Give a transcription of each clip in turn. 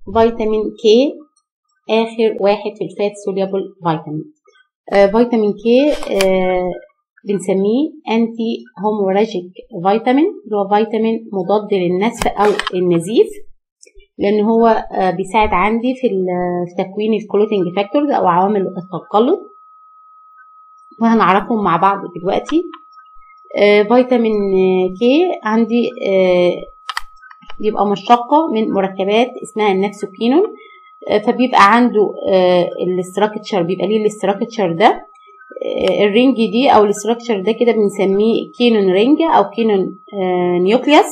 فيتامين كي اخر واحد في الفات سوليبل فيتامين آه فيتامين كي آه بنسميه انتي هوموراجيك فيتامين اللي هو فيتامين مضاد للنسف او النزيف لان هو آه بيساعد عندي في في تكوين الكلوتينج فاكتورز او عوامل التقلب وهنعرفهم مع بعض دلوقتي آه فيتامين كي عندي آه بيبقى مشتقة من مركبات اسمها النفسوكينون فبيبقى عنده الاستراكتشر بيبقى ليه الاستراكتشر ده الرينج دي او الاستراكشر ده كده بنسميه كينون رينج او كينون نيوكليوس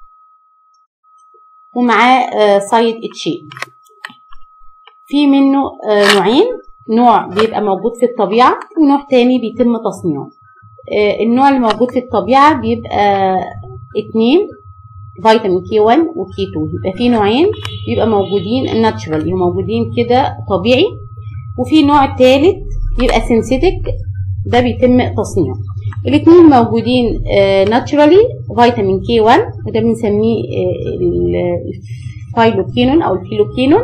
ومعاه سايد اتشين في منه نوعين نوع بيبقى موجود في الطبيعة ونوع تاني بيتم تصنيعه النوع اللي موجود في الطبيعة بيبقى اتنين فيتامين كي 1 وكي 2 يبقى في نوعين بيبقى موجودين ناتشرال موجودين كده طبيعي وفي نوع ثالث بيبقى سينثيتك ده بيتم تصنيعه الاثنين موجودين ناتشرالي فيتامين كي 1 وده بنسميه الفايلوكينون او الفيلوكينون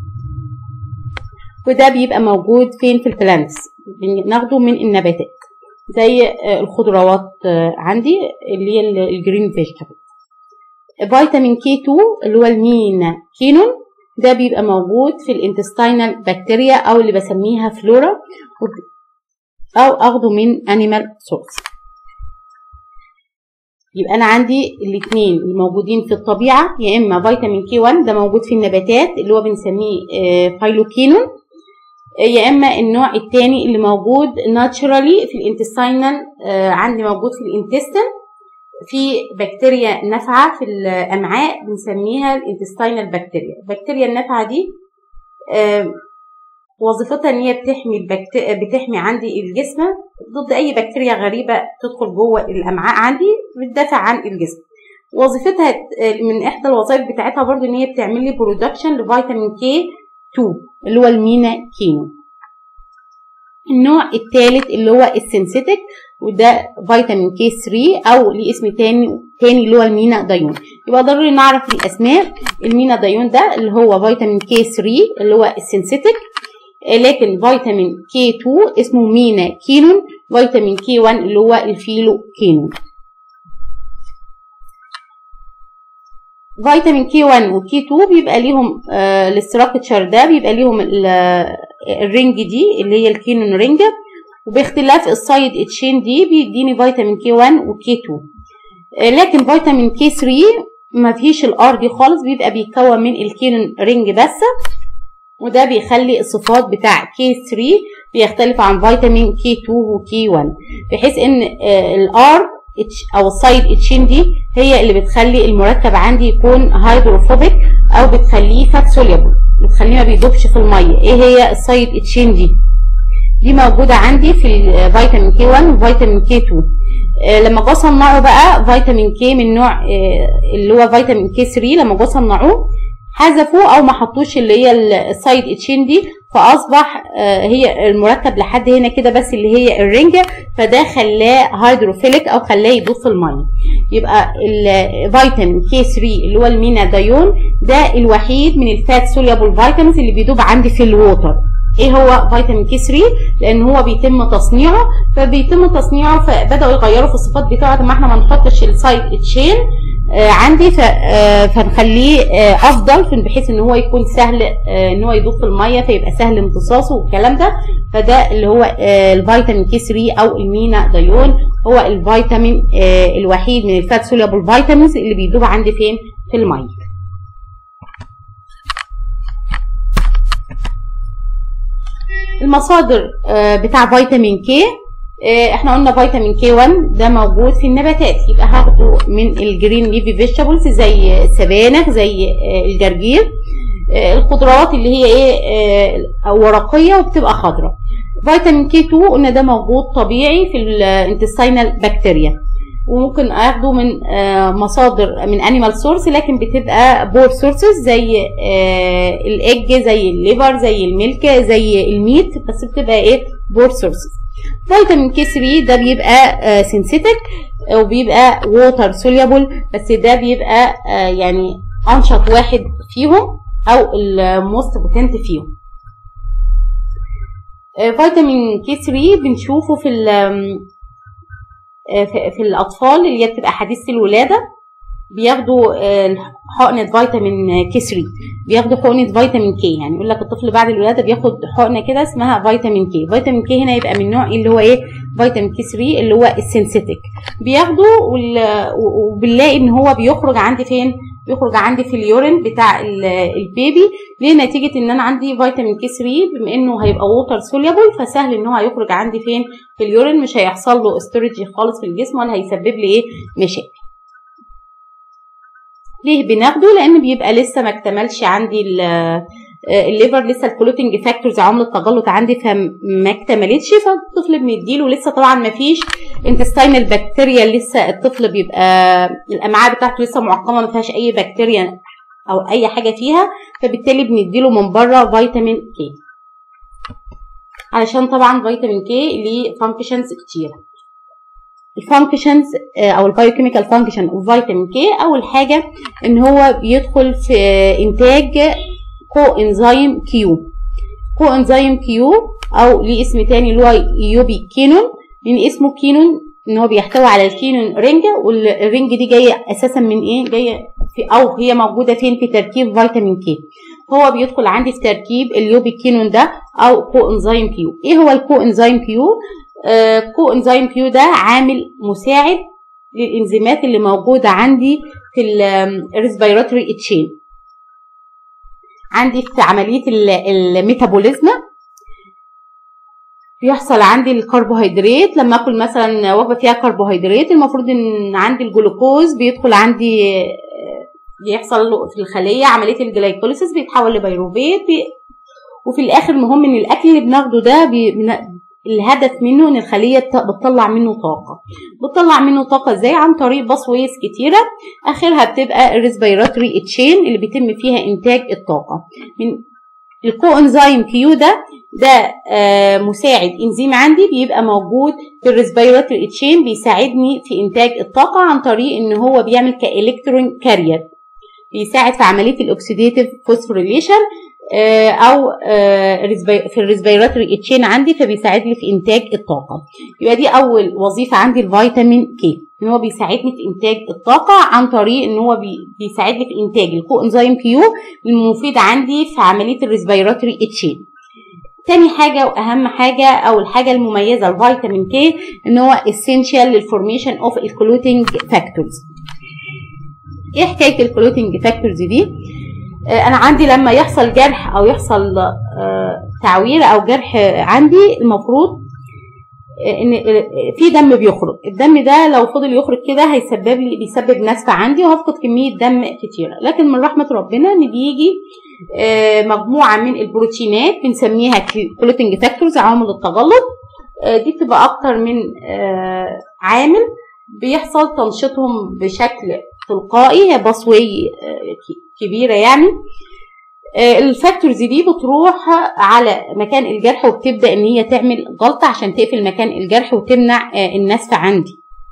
وده بيبقى موجود فين في البلانتس بناخده من النباتات زي الخضروات عندي اللي هي الجرين فيجيتابل فيتامين كي 2 اللي هو المين كينون ده بيبقى موجود في الانتستينال بكتيريا او اللي بسميها فلورا او اخده من انيمال سورس يبقى انا عندي الاثنين الموجودين في الطبيعه يا اما فيتامين كي 1 ده موجود في النباتات اللي هو بنسميه فايلوكينون يا اما النوع الثاني اللي موجود ناتشرالي في الانتستينال عندي موجود في الانتستين في بكتيريا نافعة في الأمعاء بنسميها الانتستينال بكتيريا البكتيريا النافعة دي وظيفتها ان هي بتحمي البكت... بتحمي عندي الجسم ضد اي بكتيريا غريبة تدخل جوه الامعاء عندي بتدافع عن الجسم وظيفتها من احدى الوظائف بتاعتها برضو ان هي بتعمل لي برودكشن لفيتامين كي 2 اللي هو المينا كينو النوع الثالث اللي هو السينثيتك وده فيتامين كي 3 او ليه اسم تاني تاني اللي هو المينا دايون يبقى ضروري نعرف الاسماء المينا دايون ده اللي هو فيتامين كي 3 اللي هو السينثيتك لكن فيتامين كي 2 اسمه مينا كينون فيتامين كي 1 اللي هو الفيلو كينون فيتامين كي 1 وكي 2 بيبقى ليهم آه الاستراكشر ده بيبقى ليهم الرينج دي اللي هي الكينون رينج وباختلاف السايد اتشين دي بيديني فيتامين كي 1 وكي 2 آه لكن فيتامين كي 3 ما فيش الار دي خالص بيبقى بيتكون من الكينون رينج بس وده بيخلي الصفات بتاع كي 3 بيختلف عن فيتامين كي 2 وكي 1 بحيث ان آه الار او السايد اتشين دي هي اللي بتخلي المركب عندي يكون هيدروفوبيك او بتخليه فات سوليبل بتخليه ما بيدوبش في الميه ايه هي السايد اتشين دي دي موجوده عندي في الفيتامين كي 1 وفيتامين كي 2 آه لما جه صنعوا بقى فيتامين كي من نوع آه اللي هو فيتامين كي 3 لما جه صنعوه حذفوه او ما حطوش اللي هي السايد اتشين دي فاصبح آه هي المركب لحد هنا كده بس اللي هي الرنجة فده خلاه هيدروفيليك او خلاه يدوب في الميه يبقى الفيتامين كي 3 اللي هو المينا دايون ده الوحيد من الفات سوليبل فيتامينز اللي بيدوب عندي في الووتر ايه هو فيتامين كي 3 لان هو بيتم تصنيعه فبيتم تصنيعه فبداوا يغيروا في الصفات بتاعته ما احنا ما نحطش السايد تشين آه عندي آه فنخليه آه افضل بحيث ان هو يكون سهل ان هو يدوب في الميه فيبقى سهل امتصاصه والكلام ده فده اللي هو الفيتامين كي 3 او المينا دايون هو الفيتامين الوحيد من الفات سوليبل فيتامينز اللي بيدوب عندي فين في الميه المصادر بتاع فيتامين كي احنا قلنا فيتامين كي 1 ده موجود في النباتات يبقى هاخده من الجرين ليفي فيجيتابلز زي السبانخ زي الجرجير الخضروات اللي هي ايه ورقيه وبتبقى خضراء فيتامين كي 2 قلنا ده موجود طبيعي في الانتستينال بكتيريا وممكن اخده من مصادر من انيمال سورس لكن بتبقى بور سورسز زي الايج زي الليفر زي الميلك زي الميت بس بتبقى ايه بور سورسز فيتامين كي 3 ده بيبقى سينثيتك وبيبقى ووتر سوليبل بس ده بيبقى يعني انشط واحد فيهم او الموست بوتنت فيهم آه، فيتامين كي 3 بنشوفه في ال- آه، في في الاطفال اللي هي بتبقى حديثه الولاده بياخدوا آه، حقنه فيتامين كي 3 بياخدوا حقنه فيتامين كي يعني يقول لك الطفل بعد الولاده بياخد حقنه كده اسمها فيتامين كي فيتامين كي هنا يبقى من نوع اللي هو ايه فيتامين كي 3 اللي هو السينثيتك بياخده وال- وبنلاقي ان هو بيخرج عندي فين بيخرج عندي في اليورين بتاع ال- البيبي ليه نتيجه ان انا عندي فيتامين كي 3 بما انه هيبقى ووتر سوليبل فسهل ان هو هيخرج عندي فين في اليورين مش هيحصل له استورج خالص في الجسم ولا هيسبب لي ايه مشاكل ليه بناخده لان بيبقى لسه ما اكتملش عندي ال- آه، الليفر لسه الكلوتنج فاكتورز عمل التجلط عندي فما اكتملتش فالطفل بنديله لسه طبعا ما فيش انتستاينال بكتيريا لسه الطفل بيبقى الامعاء بتاعته لسه معقمه ما فيهاش اي بكتيريا او اي حاجه فيها فبالتالي بنديله من بره فيتامين كي علشان طبعا فيتامين كي ليه فانكشنز كتيره الفانكشنز او البايوكيميكال فانكشن اوف فيتامين كي اول حاجه ان هو بيدخل في انتاج كو انزيم كيو كو انزيم كيو او ليه اسم تاني اللي هو يوبي كينون من اسمه كينون ان هو بيحتوي على الكينون رينجا والرينج دي جايه اساسا من ايه جايه في او هي موجوده فين في تركيب فيتامين كي هو بيدخل عندي في تركيب اليوبي كينون ده او كو انزيم كيو ايه هو الكو انزيم كيو آه كو انزيم كيو ده عامل مساعد للانزيمات اللي موجوده عندي في الريسبيراتوري تشين عندي في عمليه الميتابوليزم بيحصل عندي الكربوهيدرات لما اكل مثلا وجبه فيها كربوهيدرات المفروض ان عندي الجلوكوز بيدخل عندي آه، بيحصل له في الخليه عمليه الجلايكوليسيس بيتحول لبيروفيت بي وفي الاخر المهم ان الاكل اللي بناخده ده بي بن- الهدف منه ان الخليه ت- بتطلع منه طاقه بتطلع منه طاقه ازاي عن طريق باسويز كتيره اخرها بتبقى الريسبيراتوري تشين اللي بيتم فيها انتاج الطاقه من الكو انزيم كيو ده ده آه مساعد انزيم عندي بيبقى موجود في الريسبيراتوري تشين بيساعدني في انتاج الطاقه عن طريق ان هو بيعمل كالكترون كارير بيساعد في عمليه الاكسيديتيف فوسفوريليشن آه، او آه، ريسبي- في الريسبيراتوري تشين عندي فبيساعد لي في انتاج الطاقه يبقى دي اول وظيفه عندي الفيتامين كي ان هو بيساعدني في انتاج الطاقه عن طريق ان هو بي- بيساعد لي في انتاج الكو انزيم كيو المفيد عندي في عمليه الريسبيراتوري تشين تاني حاجة وأهم حاجة أو الحاجة المميزة الفيتامين كي إن هو essential للفورميشن أوف الكلوتينج فاكتورز. إيه حكاية الكلوتينج فاكتورز دي؟ آه، أنا عندي لما يحصل جرح أو يحصل آه، تعوير أو جرح عندي المفروض آه، إن آه، في دم بيخرج، الدم ده لو فضل يخرج كده هيسبب لي بيسبب نزف عندي وهفقد كمية دم كتيرة، لكن من رحمة ربنا إن بيجي آه، مجموعه من البروتينات بنسميها كلوتنج فاكتورز عوامل التجلط آه، دي بتبقى اكتر من آه، عامل بيحصل تنشيطهم بشكل تلقائي هي بصوي كبيره يعني آه، الفاكتورز دي بتروح على مكان الجرح وبتبدا ان هي تعمل جلطه عشان تقفل مكان الجرح وتمنع آه، النزف عندي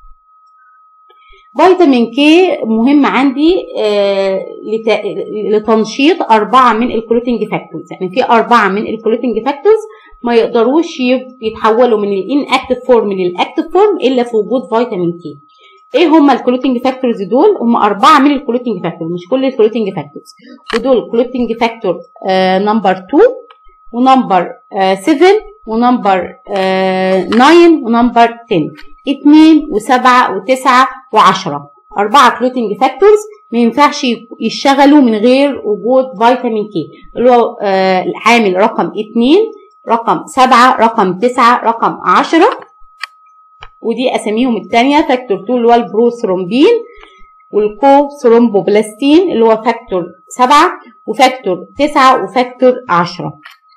فيتامين كي مهم عندي آه، لت- لتنشيط أربعة من الكلوتينج فاكتورز يعني في أربعة من الكلوتينج فاكتورز ما يقدروش يب- يتحولوا من الان اكتف فورم للاكتف فورم الا في وجود فيتامين كي ايه هم الكلوتينج فاكتورز دول هم أربعة من الكلوتينج فاكتور مش كل الكلوتينج فاكتورز ودول كلوتينج فاكتور نمبر 2 ونمبر 7 ونمبر 9 ونمبر 10 2 و7 و9 و10 أربعة كلوتينج فاكتورز ما ينفعش يشتغلوا من غير وجود فيتامين كي اللي هو آه، العامل رقم 2 رقم 7 رقم 9 رقم 10 ودي اساميهم الثانيه فاكتور 2 اللي هو البروثرومبين والكو ثرومبوبلاستين اللي هو فاكتور 7 وفاكتور 9 وفاكتور 10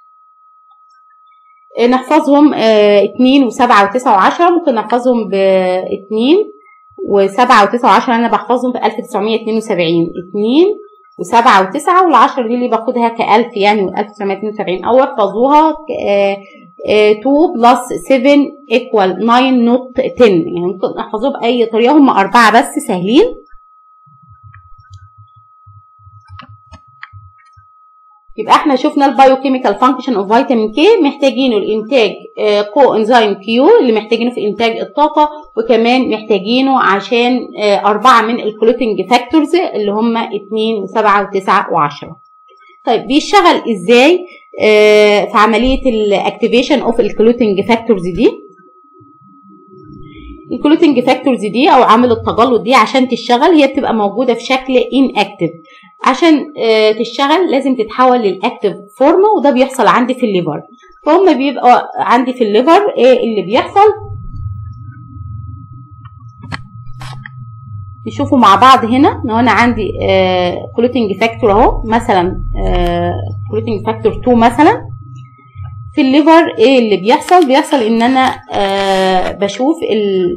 آه، نحفظهم 2 و7 و9 و10 ممكن نحفظهم ب 2 و7 و9 و10 انا بحفظهم في 1972 2 و7 و9 وال10 دي اللي باخدها كألف يعني 1972 او احفظوها ك- آه، آه، 2 بلس 7 ايكوال 9 نوت 10 يعني ممكن احفظوه باي طريقه هم اربعه بس سهلين يبقى احنا شفنا البايوكيميكال فانكشن اوف فيتامين كي محتاجينه لانتاج كو انزيم كيو اللي محتاجينه في انتاج الطاقه وكمان محتاجينه عشان آه، اربعه من الكلوتنج فاكتورز اللي هم 2 و7 و9 و10 طيب بيشتغل ازاي آه، في عمليه الاكتيفيشن اوف الكلوتنج فاكتورز دي الكلوتنج فاكتورز دي او عامل التجلط دي عشان تشتغل هي بتبقى موجوده في شكل ان اكتف عشان آه، تشتغل لازم تتحول للاكتف فورم وده بيحصل عندي في الليفر فهم بيبقى عندي في الليفر ايه اللي بيحصل نشوفوا مع بعض هنا لو انا عندي كلوتنج فاكتور اهو مثلا كلوتنج فاكتور 2 مثلا في الليفر ايه اللي بيحصل بيحصل ان انا آه بشوف ال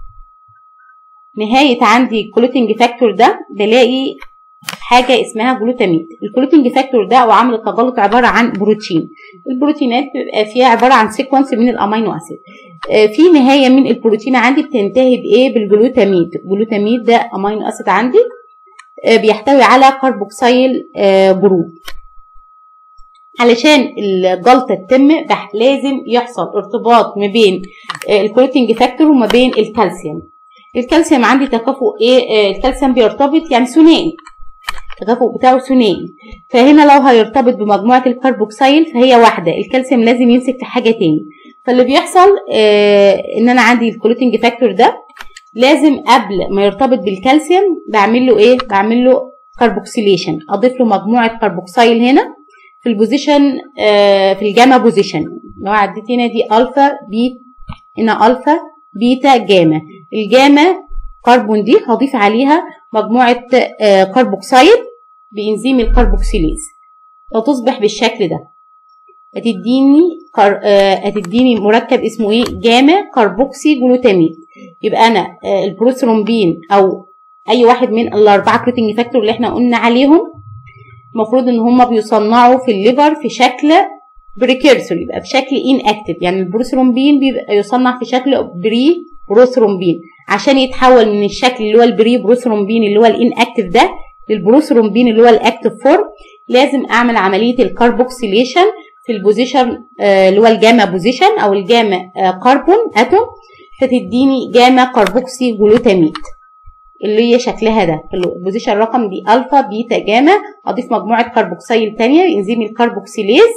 نهاية عندي الكلوتنج فاكتور ده بلاقي حاجة اسمها جلوتاميد الكلوتنج فاكتور ده او عامل التجلط عبارة عن بروتين البروتينات بيبقى فيها عبارة عن سيكونس من الامينو اسيد آه في نهاية من البروتين عندي بتنتهي بايه بالجلوتاميد الجلوتاميد ده امينو اسيد عندي آه بيحتوي على كربوكسيل آه جروب علشان الجلطه تتم لازم يحصل ارتباط ما بين الكلوتنج فاكتور وما بين الكالسيوم الكالسيوم عندي تكافؤ ايه الكالسيوم بيرتبط يعني ثنائي التكافؤ بتاعه ثنائي فهنا لو هيرتبط بمجموعه الكربوكسيل فهي واحده الكالسيوم لازم يمسك في حاجه تاني فاللي بيحصل آه ان انا عندي الكلوتنج فاكتور ده لازم قبل ما يرتبط بالكالسيوم بعمل له ايه بعمل له كربوكسيليشن اضيف له مجموعه كربوكسيل هنا في البوزيشن آه في الجاما بوزيشن لو عديت هنا دي الفا بي هنا الفا بيتا جاما الجاما كربون دي هضيف عليها مجموعه آه كربوكسيل بانزيم الكربوكسيليز فتصبح بالشكل ده هتديني كر... آه هتديني مركب اسمه ايه جاما كربوكسي جلوتاميد يبقى انا آه البروثرومبين او اي واحد من الاربعه كروتينج فاكتور اللي احنا قلنا عليهم المفروض ان هم بيصنعوا في الليفر في شكل بريكيرسور يبقى في شكل ان اكتف يعني البروثرومبين بيبقى يصنع في شكل بري بروثرومبين عشان يتحول من الشكل اللي هو البري بروثرومبين اللي هو الان اكتف ده للبروثرومبين اللي هو الاكتف فورم لازم اعمل عمليه الكربوكسيليشن في البوزيشن آه اللي هو الجاما بوزيشن او الجاما آه كربون اتوم فتديني جاما كربوكسي جلوتاميد اللي هي شكلها ده البوزيشن رقم دي الفا بيتا جاما اضيف مجموعه كربوكسيل تانية انزيم الكربوكسيليز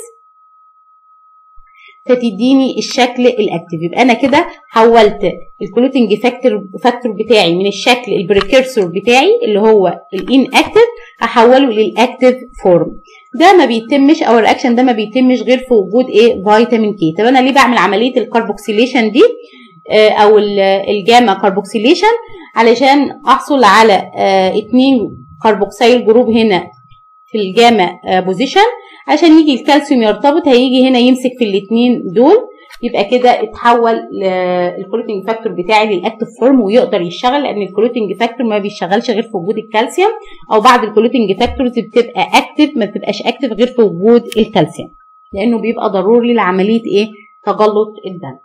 فتديني الشكل الاكتف يبقى انا كده حولت الكلوتنج فاكتور فاكتور بتاعي من الشكل البريكيرسور بتاعي اللي هو الان اكتف احوله للاكتف فورم ده ما بيتمش او الرياكشن ده ما بيتمش غير في وجود ايه فيتامين كي طب انا ليه بعمل عمليه الكربوكسيليشن دي او الجاما كربوكسيليشن علشان احصل على اتنين كربوكسيل جروب هنا في الجاما بوزيشن عشان يجي الكالسيوم يرتبط هيجي هنا يمسك في الاتنين دول يبقى كده اتحول الكلوتنج فاكتور بتاعي للاكتف فورم ويقدر يشتغل لان الكلوتنج فاكتور ما بيشتغلش غير في وجود الكالسيوم او بعض الكلوتنج فاكتورز بتبقى اكتف ما بتبقاش اكتف غير في وجود الكالسيوم لانه بيبقى ضروري لعمليه ايه تجلط الدم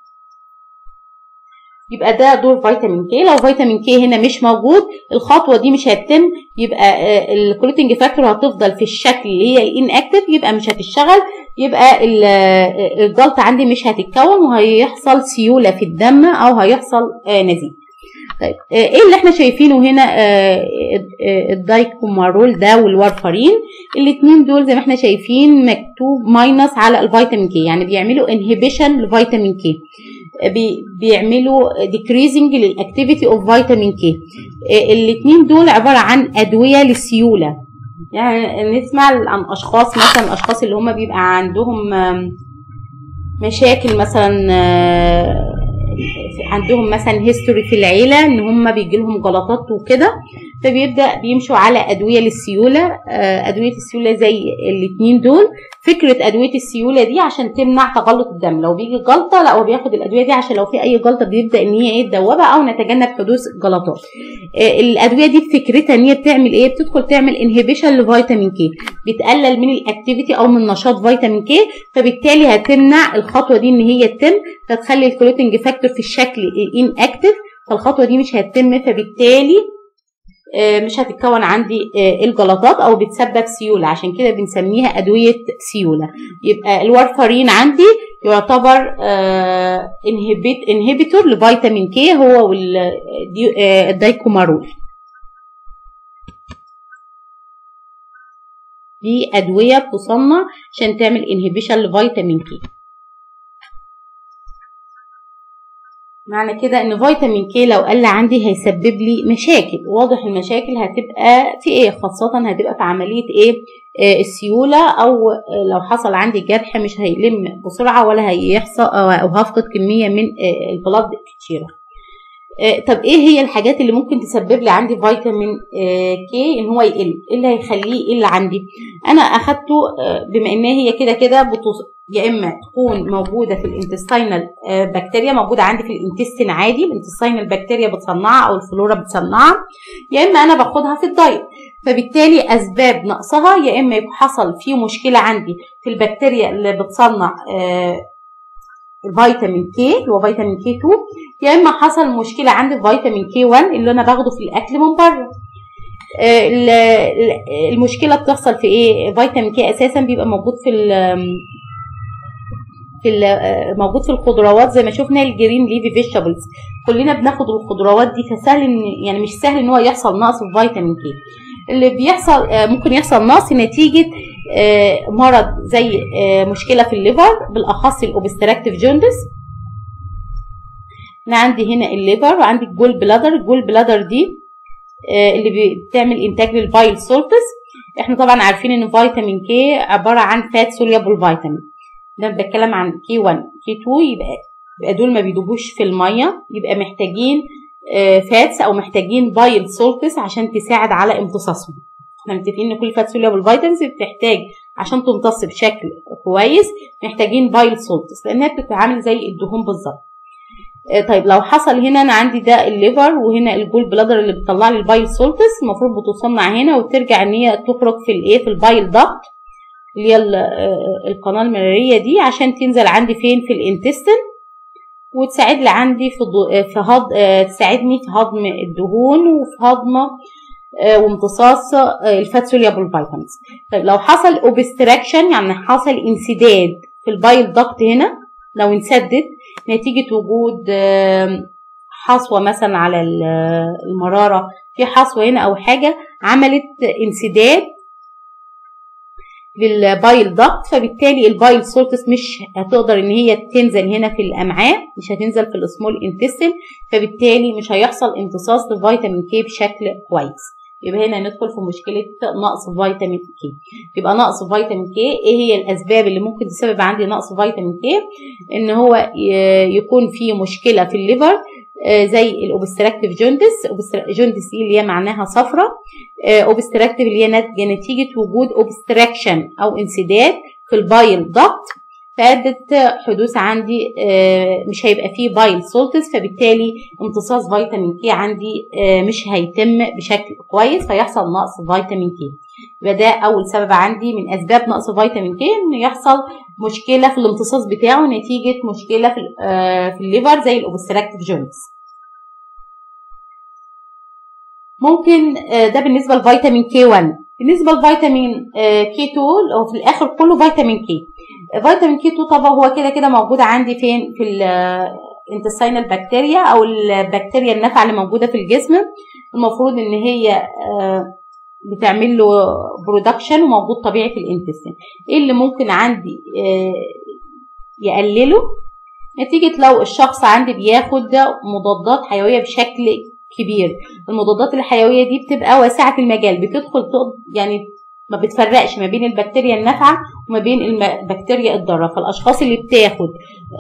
يبقى ده دور فيتامين كي لو فيتامين كي هنا مش موجود الخطوه دي مش هتتم يبقى الكلوتنج فاكتور هتفضل في الشكل اللي هي الان اكتف يبقى مش هتشتغل يبقى الجلطه عندي مش هتتكون وهيحصل سيوله في الدم او هيحصل نزيف طيب ايه اللي احنا شايفينه هنا الدايكومارول ده والوارفارين الاثنين دول زي ما احنا شايفين مكتوب ماينس على الفيتامين كي يعني بيعملوا انهبيشن لفيتامين كي بيعملوا decreasing للاكتيفيتي اوف فيتامين كي الاثنين دول عباره عن ادويه للسيوله يعني نسمع عن اشخاص مثلا الاشخاص اللي هم بيبقى عندهم مشاكل مثلا عندهم مثلا هيستوري في العيله ان هم بيجي لهم جلطات وكده فبيبدا بيمشوا على ادويه للسيوله ادويه السيوله زي الاثنين دول فكره ادويه السيوله دي عشان تمنع تجلط الدم لو بيجي جلطه لا هو بياخد الادويه دي عشان لو في اي جلطه بيبدا ان هي ايه تدوبها او نتجنب حدوث جلطات الادويه دي فكرتها ان هي بتعمل ايه بتدخل تعمل انهبيشن لفيتامين كي بتقلل من الاكتيفيتي او من نشاط فيتامين كي فبالتالي هتمنع الخطوه دي ان هي تتم فتخلي الكلوتنج فاكتور في الشكل الان اكتف فالخطوه دي مش هتتم فبالتالي مش هتتكون عندي الجلطات او بتسبب سيوله عشان كده بنسميها ادويه سيوله يبقى الوارفارين عندي يعتبر انهبيتور لفيتامين كي هو والدايكومارول دي ادويه بتصنع عشان تعمل انهبيشن لفيتامين كي معنى كده ان فيتامين كي لو قل عندي هيسبب لي مشاكل واضح المشاكل هتبقى في ايه خاصة هتبقى في عملية ايه آه السيولة او لو حصل عندي جرح مش هيلم بسرعة ولا هيحصل او هفقد كمية من آه البلد كتيرة آه طب ايه هي الحاجات اللي ممكن تسبب لي عندي فيتامين كي ان هو يقل ايه اللي هيخليه يقل عندي انا اخدته بما ان هي كده كده يا اما تكون موجوده في الانتستينال بكتيريا موجوده عندي في الانتستين عادي الانتستينال بكتيريا بتصنعها او الفلورا بتصنعها يا اما انا باخدها في الدايت فبالتالي اسباب نقصها يا اما يكون حصل في مشكله عندي في البكتيريا اللي بتصنع الفيتامين كي اللي هو فيتامين كي 2 يا اما حصل مشكله عندي في فيتامين كي 1 اللي انا باخده في الاكل من بره المشكله بتحصل في ايه فيتامين كي اساسا بيبقى موجود في في موجود في الخضروات زي ما شفنا الجرين ليفي فيجيتابلز كلنا بناخد الخضروات دي فسهل ان يعني مش سهل ان هو يحصل نقص في فيتامين كي اللي بيحصل ممكن يحصل نقص نتيجه مرض زي مشكله في الليفر بالاخص الاوبستراكتيف جوندس انا عندي هنا الليفر وعندي الجول بلادر الجول بلادر دي اللي بتعمل انتاج للبايل سولتس احنا طبعا عارفين ان فيتامين كي عباره عن فات سوليبل فيتامين ده بتكلم عن كي 1 كي 2 يبقى يبقى دول ما بيدوبوش في الميه يبقى محتاجين فاتس او محتاجين بايل سولتس عشان تساعد على امتصاصهم احنا متفقين ان كل فات سوليبل فيتامينز بتحتاج عشان تمتص بشكل كويس محتاجين بايل سولتس لانها بتتعامل زي الدهون بالظبط طيب لو حصل هنا انا عندي ده الليفر وهنا الجول بلادر اللي بتطلع لي البايل سولتس المفروض بتصنع هنا وترجع ان هي تخرج في الايه في البايل داكت اللي هي القناه المراريه دي عشان تنزل عندي فين في الانتستين وتساعد لي عندي في ضو... في هض... تساعدني في هضم الدهون وفي هضم وامتصاص الفات سوليبل فيتامينز طيب لو حصل اوبستراكشن يعني حصل انسداد في البايل داكت هنا لو انسدت نتيجة وجود حصوة مثلا على المرارة في حصوة هنا أو حاجة عملت انسداد للبايل داكت فبالتالي البايل سولتس مش هتقدر ان هي تنزل هنا في الامعاء مش هتنزل في السمول انتستين فبالتالي مش هيحصل امتصاص لفيتامين كي بشكل كويس يبقى هنا ندخل في مشكله نقص فيتامين كي يبقى نقص فيتامين كي ايه هي الاسباب اللي ممكن تسبب عندي نقص فيتامين كي ان هو يكون في مشكله في الليفر زي الاوبستراكتيف جوندس جوندس دي اللي هي معناها صفرة اوبستراكتيف اللي هي ناتجه نتيجه وجود اوبستراكشن او انسداد في البايل داكت فادت حدوث عندي مش هيبقى فيه بايل سولتس فبالتالي امتصاص فيتامين كي عندي مش هيتم بشكل كويس فيحصل نقص فيتامين كي يبقى ده اول سبب عندي من اسباب نقص فيتامين كي ان يحصل مشكله في الامتصاص بتاعه نتيجه مشكله في في الليفر زي الاوبستراكتيف جونز ممكن ده بالنسبه لفيتامين كي 1 بالنسبه لفيتامين كي 2 هو في الاخر كله فيتامين كي فيتامين كي 2 طبعا هو كده كده موجود عندي فين في الانتستينال بكتيريا او البكتيريا النافعه اللي موجوده في الجسم المفروض ان هي بتعمل له برودكشن وموجود طبيعي في الانتستين ايه اللي ممكن عندي يقلله نتيجة لو الشخص عندي بياخد مضادات حيوية بشكل كبير المضادات الحيوية دي بتبقى واسعة المجال بتدخل يعني ما بتفرقش ما بين البكتيريا النافعة وما بين البكتيريا الضارة فالأشخاص اللي بتاخد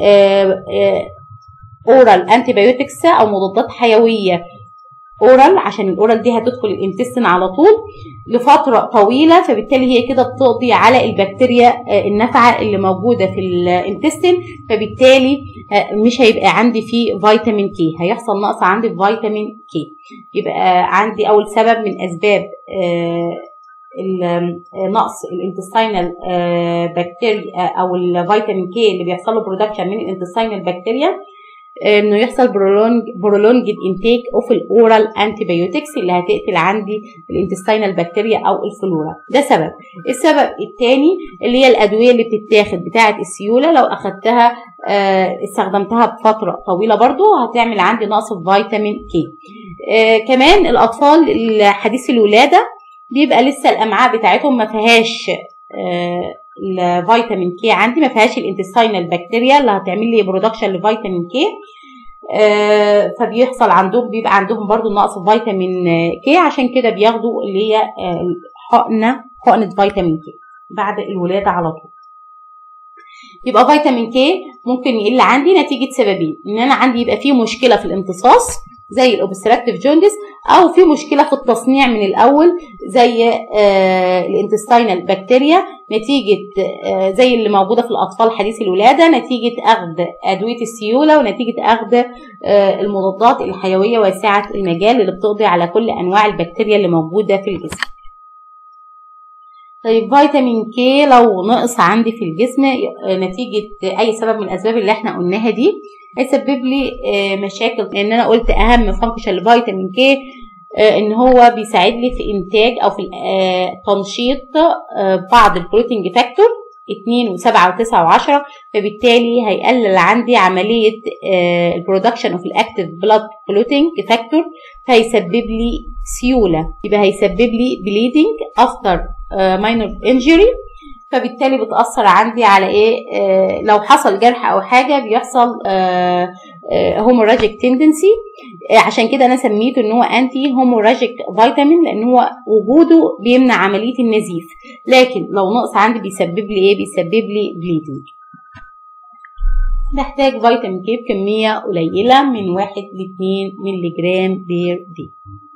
اورال انتي بايوتكس او مضادات حيويه اورال عشان الاورال دي هتدخل الانتستين على طول لفتره طويله فبالتالي هي كده بتقضي على البكتيريا النافعه اللي موجوده في الانتستين فبالتالي مش هيبقى عندي فيه فيتامين كي هيحصل نقص عندي في فيتامين كي يبقى عندي اول سبب من اسباب نقص الانتستينال بكتيريا او الفيتامين كي اللي بيحصل له برودكشن من الانتستينال بكتيريا انه يحصل برولونجد انتيك اوف الاورال انتيبيوتكس اللي هتقتل عندي الانتستينال بكتيريا او الفلورا ده سبب السبب الثاني اللي هي الادويه اللي بتتاخد بتاعه السيوله لو اخدتها آه استخدمتها بفتره طويله برضو هتعمل عندي نقص في فيتامين كي آه كمان الاطفال حديث الولاده بيبقى لسه الامعاء بتاعتهم ما فيهاش آه الفيتامين كي عندي ما فيهاش الانتستينال بكتيريا اللي هتعمل لي برودكشن لفيتامين كي آه فبيحصل عندهم بيبقى عندهم برضو نقص فيتامين كي عشان كده بياخدوا اللي هي آه حقنه حقنه فيتامين كي بعد الولاده على طول يبقى فيتامين كي ممكن يقل عندي نتيجه سببين ان انا عندي يبقى فيه مشكله في الامتصاص زي الاوبستراكتيف جوندس او في مشكله في التصنيع من الاول زي آه الانتستينال بكتيريا نتيجه آه زي اللي موجوده في الاطفال حديث الولاده نتيجه اخذ ادويه السيوله ونتيجه اخذ آه المضادات الحيويه واسعه المجال اللي بتقضي على كل انواع البكتيريا اللي موجوده في الجسم طيب فيتامين كي لو نقص عندي في الجسم نتيجة أي سبب من الأسباب اللي احنا قلناها دي هيسبب لي مشاكل لأن أنا قلت أهم فانكشن لفيتامين كي إن هو بيساعد لي في إنتاج أو في تنشيط بعض البروتين فاكتور 2 و7 و9 و10 فبالتالي هيقلل عندي عملية البرودكشن اوف الاكتيف بلاد كلوتينج فاكتور فهيسبب لي سيولة يبقى هيسبب لي بليدنج افتر ماينور انجري فبالتالي بتأثر عندي على ايه آه لو حصل جرح او حاجة بيحصل هوموراجيك تندنسي آه عشان كده انا سميته ان هو انتي هوموراجيك فيتامين لان هو وجوده بيمنع عملية النزيف لكن لو نقص عندي بيسبب لي ايه بيسبب لي بليدنج نحتاج فيتامين كي بكمية قليلة من واحد لاتنين ملي جرام بير دي